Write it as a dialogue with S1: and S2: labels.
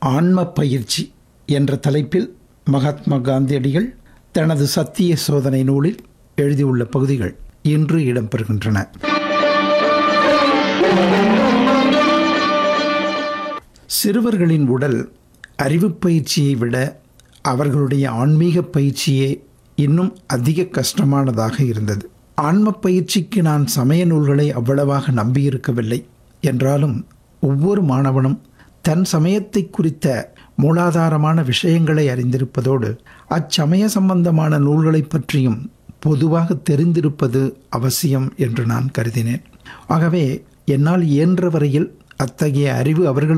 S1: ஆன்ம பயிற்சி என்ற தலைப்பில் மகாத்மா காந்தியடிகள் தனது சத்திய சோதனை நூலில் எழுதியுள்ள பகுதிகள் இன்று இடம்பெறுகின்றன சிறுவர்களின் உடல் அறிவு பயிற்சியை விட அவர்களுடைய ஆன்மீக பயிற்சியே இன்னும் அதிக கஷ்டமானதாக இருந்தது ஆன்ம பயிற்சிக்கு நான் சமய நூல்களை அவ்வளவாக நம்பியிருக்கவில்லை என்றாலும் ஒவ்வொரு மாணவனும் தன் சமயத்தை குறித்த மூலாதாரமான விஷயங்களை அறிந்திருப்பதோடு அச்சமய சம்பந்தமான நூல்களை பற்றியும் பொதுவாக தெரிந்திருப்பது அவசியம் என்று நான் கருதினேன் ஆகவே என்னால் இயன்ற வரையில் அத்தகைய அறிவு அவர்களுக்கு